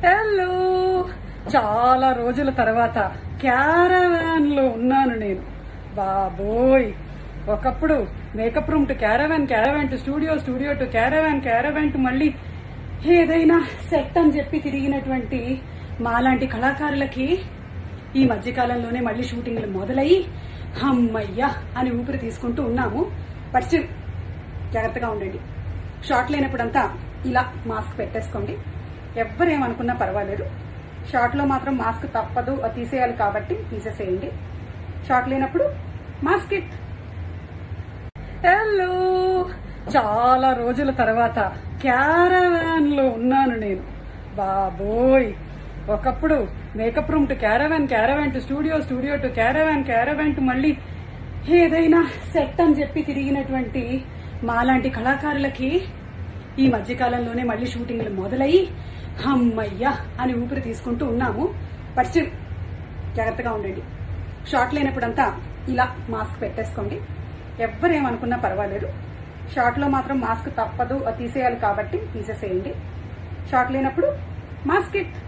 hello చాలా రోజుల తర్వాత క్యారవాన్ లో ఉన్నాను నేను బాబోయ్ ఒకప్పుడు makeup room to caravan caravan to studio studio to caravan caravan to మళ్ళీ ఏదైనా సెట్ అని చెప్పి తిరిగినటువంటి మాలాంటి కళాకారులకి ఈ మధ్యకాలంలోనే మళ్ళీ షూటింగ్లు మొదలయ్యి అమ్మయ్యా అని ఊపిరి తీసుకుంటూ ఉన్నాము బట్ స్టిల్ జాగ్రత్తగా ఉండండి షార్ట్ లేనప్పుడంతా ఇలా మాస్క్ పెట్టేసుకోండి ఎవ్వరేమనుకున్నా పర్వాలేదు షార్ట్ లో మాత్రం మాస్క్ తప్పదు అది తీసేయాలి కాబట్టి తీసేసేయండి షార్ట్ లేనప్పుడు మాస్క్ ఇట్ హలో చాలా రోజుల తర్వాత క్యారవాన్ లో ఉన్నాను నేను బాబోయ్ ఒకప్పుడు makeup room to caravan caravan to studio studio to caravan caravan to మళ్ళీ ఏదైనా సెట్ అని చెప్పి తిరిగినటువంటి మాలాంటి కళాకారులకి ఈ మధ్యకాలంలోనే మళ్ళీ షూటింగ్లు మొదలయ్యి అమ్మయ్యా అని ఊపిరి తీసుకుంటూ ఉన్నాము బట్ స్టిల్ జాగ్రత్తగా ఉండండి షార్ట్ లేనప్పుడంతా ఇలా మాస్క్ పెట్టేసుకోండి ఎవ్వరేమనుకున్నా పర్వాలేదు షార్ట్ లో మాత్రం మాస్క్ తప్పదు అది తీసేయాలి కాబట్టి తీసేసేయండి షార్ట్ లేనప్పుడు మాస్క్ ఇట్